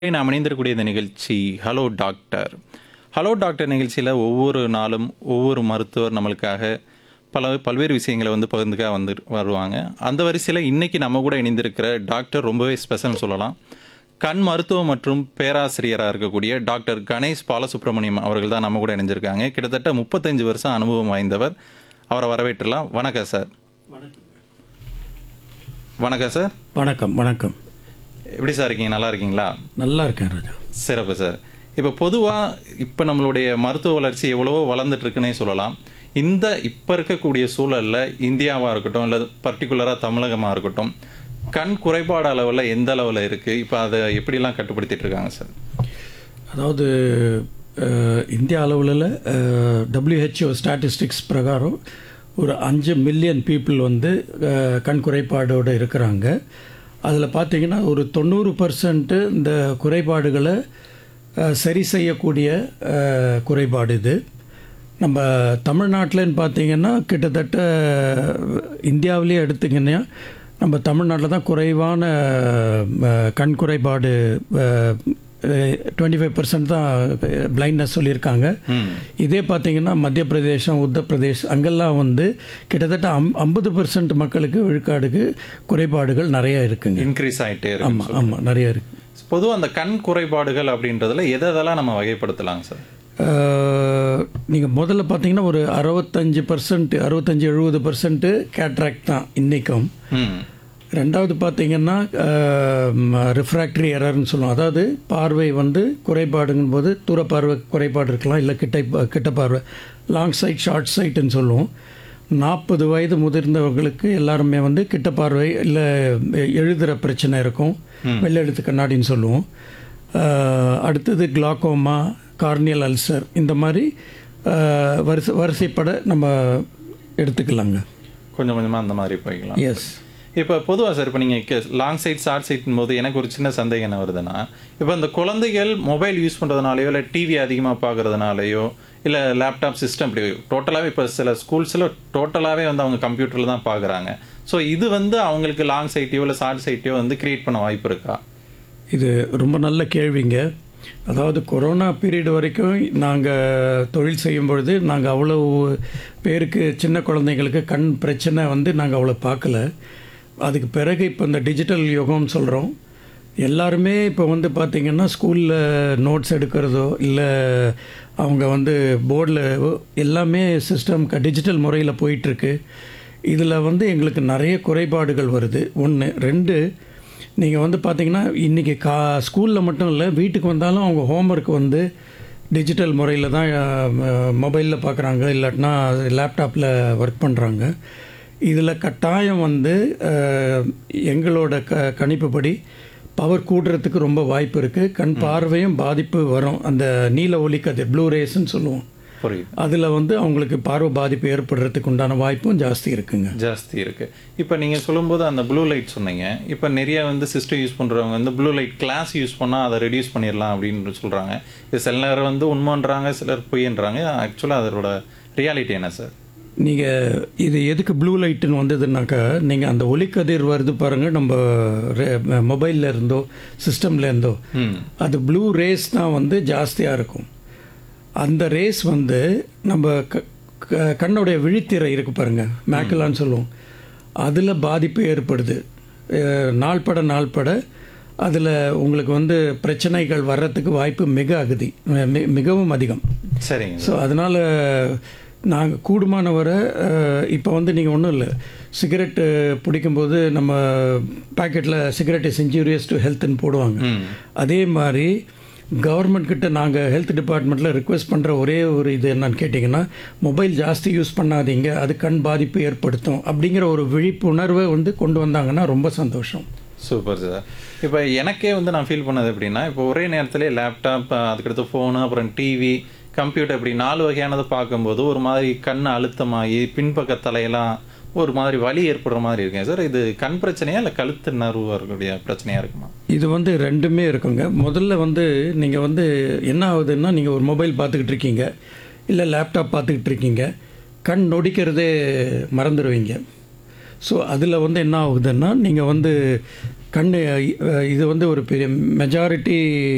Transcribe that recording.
நாம் இணைந்திருக்கக்கூடிய இந்த நிகழ்ச்சி ஹலோ டாக்டர் ஹலோ டாக்டர் நிகழ்ச்சியில் ஒவ்வொரு நாளும் ஒவ்வொரு மருத்துவர் நம்மளுக்காக பல பல்வேறு விஷயங்களை வந்து பகிர்ந்துக்க வந்து வருவாங்க அந்த வரிசையில் இன்னைக்கு நம்ம கூட இணைந்திருக்கிற டாக்டர் ரொம்பவே ஸ்பெஷல்னு சொல்லலாம் கண் மருத்துவம் மற்றும் பேராசிரியராக இருக்கக்கூடிய டாக்டர் கணேஷ் பாலசுப்ரமணியம் அவர்கள் தான் நம்ம கூட இணைஞ்சிருக்காங்க கிட்டத்தட்ட முப்பத்தஞ்சு வருஷம் அனுபவம் வாய்ந்தவர் அவரை வரவேற்றலாம் வணக்கம் சார் வணக்கம் சார் வணக்கம் வணக்கம் எப்படி சார் இருக்கீங்க நல்லா இருக்கீங்களா நல்லா இருக்கேன் ராஜா சிறப்பு சார் இப்போ பொதுவாக இப்போ நம்மளுடைய மருத்துவ வளர்ச்சி எவ்வளவோ வளர்ந்துட்டு இருக்குன்னே சொல்லலாம் இந்த இப்போ இருக்கக்கூடிய சூழலில் இந்தியாவாக இருக்கட்டும் இல்லை பர்டிகுலராக தமிழகமாக இருக்கட்டும் கண் குறைபாடு அளவில் எந்த அளவில் இருக்குது இப்போ அதை எப்படிலாம் கட்டுப்படுத்திட்டு இருக்காங்க சார் அதாவது அஹ், இந்திய அளவில் டபிள்யூஹெச்ஓ ஸ்டாட்டிஸ்டிக்ஸ் பிரகாரம் ஒரு அஞ்சு மில்லியன் பீப்புள் வந்து அஹ், கண் குறைபாடோடு இருக்கிறாங்க அதில் பார்த்தீங்கன்னா ஒரு தொண்ணூறு பர்சன்ட்டு இந்த குறைபாடுகளை அஹ், சரி செய்யக்கூடிய அஹ், குறைபாடு இது நம்ம தமிழ்நாட்டிலன்னு பார்த்தீங்கன்னா கிட்டத்தட்ட இந்தியாவிலேயே எடுத்திங்கன்னா நம்ம தமிழ்நாட்டில் தான் குறைவான அஹ், கண் குறைபாடு டுவெண்ட்டி ஃபைவ் பர்சன்ட் தான் பிளைண்ட்னஸ் சொல்லியிருக்காங்க இதே பார்த்தீங்கன்னா மத்திய பிரதேசம் உத்தரப்பிரதேஷ் அங்கெல்லாம் வந்து கிட்டத்தட்ட அம் ஐம்பது பர்சன்ட் மக்களுக்கு விழுக்காடுக்கு குறைபாடுகள் நிறைய இருக்குங்க இன்க்ரீஸ் ஆகிட்டே இருக்கு ஆமாம் ஆமாம் நிறைய இருக்குது பொதுவாக அந்த கண் குறைபாடுகள் அப்படின்றதுல எதை எதெல்லாம் நம்ம வகைப்படுத்தலாங்க சார் நீங்கள் முதல்ல பார்த்தீங்கன்னா ஒரு அறுபத்தஞ்சு பர்சன்ட் அறுபத்தஞ்சு எழுபது பர்சன்ட்டு கேட்ராக்ட் தான் இன்றைக்கும் ம் ரெண்டாவது பார்த்தீங்கன்னா ரிஃப்ராக்டரி எரர்னு சொல்லுவோம் அதாவது பார்வை வந்து குறைபாடுங்கும் போது தூர பார்வை குறைபாடு இருக்கலாம் இல்லை கிட்ட கிட்ட பார்வை லாங் சைட் ஷார்ட் சைட்டுன்னு சொல்லுவோம் நாற்பது வயது முதிர்ந்தவர்களுக்கு எல்லாருமே வந்து கிட்ட பார்வை இல்லை எழுதுகிற பிரச்சனை இருக்கும் வெள்ளை எழுத்து கண்ணாடின்னு சொல்லுவோம் அஹ், அடுத்தது கிளாக்கோமா கார்னியல் அல்சர் இந்த மாதிரி அஹ், வரிசை வரிசைப்பட நம்ம எடுத்துக்கலாங்க கொஞ்சம் கொஞ்சமாக அந்த மாதிரி போய்க்கலாம் எஸ் இப்போ பொதுவாக சார் இப்போ நீங்கள் லாங் சைட் ஷார்ட் சைட்டும் போது எனக்கு ஒரு சின்ன சந்தேகம் என்ன வருதுன்னா இப்போ இந்த குழந்தைகள் மொபைல் யூஸ் பண்ணுறதுனாலையோ இல்லை டிவி அதிகமாக பார்க்கறதுனாலையோ இல்லை லேப்டாப் சிஸ்டம் இப்படி டோட்டலாகவே இப்போ சில ஸ்கூல்ஸில் டோட்டலாகவே வந்து அவங்க கம்ப்யூட்டரில் தான் பார்க்குறாங்க ஸோ இது வந்து அவங்களுக்கு லாங் சைட்டையோ இல்லை ஷார்ட் சைட்டையோ வந்து கிரியேட் பண்ண வாய்ப்பு இருக்கா இது ரொம்ப நல்ல கேள்விங்க அதாவது கொரோனா பீரியட் வரைக்கும் நாங்கள் தொழில் செய்யும் பொழுது நாங்கள் அவ்வளோ பேருக்கு சின்ன குழந்தைங்களுக்கு கண் பிரச்சனை வந்து நாங்கள் அவ்வளோ பார்க்கல அதுக்கு பிறகு இப்போ இந்த டிஜிட்டல் யுகம்னு சொல்கிறோம் எல்லாருமே இப்போ வந்து பார்த்திங்கன்னா ஸ்கூலில் நோட்ஸ் எடுக்கிறதோ இல்லை அவங்க வந்து போர்டில் எல்லாமே சிஸ்டம் டிஜிட்டல் முறையில் போயிட்டுருக்கு இதில் வந்து எங்களுக்கு நிறைய குறைபாடுகள் வருது ஒன்று ரெண்டு நீங்கள் வந்து பார்த்தீங்கன்னா இன்றைக்கி கா ஸ்கூலில் மட்டும் இல்லை வீட்டுக்கு வந்தாலும் அவங்க ஹோம்ஒர்க் வந்து டிஜிட்டல் முறையில் தான் மொபைலில் பார்க்குறாங்க இல்லாட்டினா லேப்டாப்பில் ஒர்க் பண்ணுறாங்க இதில் கட்டாயம் வந்து அஹ், எங்களோட க கணிப்புப்படி பவர் கூடுறதுக்கு ரொம்ப வாய்ப்பு இருக்குது கண் பார்வையும் பாதிப்பு வரும் அந்த நீல ஒளிக்கதிர் ப்ளூ ரேஸ்ன்னு சொல்லுவோம் புரியுது அதில் வந்து அவங்களுக்கு பார்வை பாதிப்பு ஏற்படுறதுக்கு உண்டான வாய்ப்பும் ஜாஸ்தி இருக்குங்க ஜாஸ்தி இருக்கு இப்போ நீங்கள் சொல்லும்போது அந்த ப்ளூ லைட் சொன்னீங்க இப்போ நிறைய வந்து சிஸ்டம் யூஸ் பண்ணுறவங்க வந்து ப்ளூ லைட் கிளாஸ் யூஸ் பண்ணால் அதை ரெடியூஸ் பண்ணிடலாம் அப்படின்னு சொல்கிறாங்க இது சில நேரம் வந்து உண்மைன்றாங்க சிலர் பொய்ன்றாங்க ஆக்சுவலாக அதோட ரியாலிட்டி என்ன சார் நீங்கள் இது எதுக்கு ப்ளூ லைட்டுன்னு வந்ததுனாக்கா நீங்கள் அந்த ஒளிக்கதிர் வருது பாருங்கள் நம்ம மொபைலில் இருந்தோ சிஸ்டம்ல இருந்தோ ம் அது ப்ளூ ரேஸ் தான் வந்து ஜாஸ்தியாக இருக்கும் அந்த ரேஸ் வந்து நம்ம க- க- கண்ணுடைய விழித்திரை இருக்கு பாருங்க மேக்கலான்னு சொல்லுவோம் அதில் பாதிப்பு ஏற்படுது அஹ், நாள்பட நாள்பட அதில் உங்களுக்கு வந்து பிரச்சனைகள் வர்றதுக்கு வாய்ப்பு மிக அகதி மி- மிகவும் அதிகம் சரிங்க ஸோ அதனால் நாங்கள் கூடுமானவரை இப்போ வந்து நீங்கள் ஒன்றும் இல்லை சிகரெட்டு பிடிக்கும்போது நம்ம பாக்கெட்டில் சிகரெட் இஸ் இன்ஜூரியஸ் டு ஹெல்த்னு போடுவாங்க ம் அதே மாதிரி கவர்மெண்ட் கிட்ட நாங்கள் ஹெல்த் டிபார்ட்மெண்ட்டில் ரிக்வெஸ்ட் பண்ணுற ஒரே ஒரு இது என்னன்னு கேட்டிங்கன்னா மொபைல் ஜாஸ்தி யூஸ் பண்ணாதீங்க அது கண் பாதிப்பு ஏற்படுத்தும் அப்படிங்கிற ஒரு விழிப்புணர்வை வந்து கொண்டு வந்தாங்கன்னா ரொம்ப சந்தோஷம் சூப்பர் சார் இப்போ எனக்கே வந்து நான் ஃபீல் பண்ணது எப்படின்னா இப்போ ஒரே நேரத்திலே லேப்டாப் அதுக்கடுத்து ஃபோனு அப்புறம் டிவி கம்ப்யூட்டர் இப்படி நாலு வகையானதை பார்க்கும்போது ஒரு மாதிரி கண் அழுத்தமாகி பின்பக்க தலையெல்லாம் ஒரு மாதிரி வலி ஏற்படுற மாதிரி இருக்கேன் சார் இது கண் பிரச்சனையா இல்லை கழுத்து நர்வு வரக்கூடிய பிரச்சனையா இருக்குமா இது வந்து ரெண்டுமே இருக்குங்க முதல்ல வந்து நீங்கள் வந்து என்ன ஆகுதுன்னா நீங்கள் ஒரு மொபைல் பார்த்துக்கிட்டு இருக்கீங்க இல்லை லேப்டாப் பார்த்துக்கிட்டு இருக்கீங்க கண் நொடிக்கிறதே மறந்துடுவீங்க ஸோ அதில் வந்து என்ன ஆகுதுன்னா நீங்கள் வந்து கண் இது வந்து ஒரு பெரிய மெஜாரிட்டி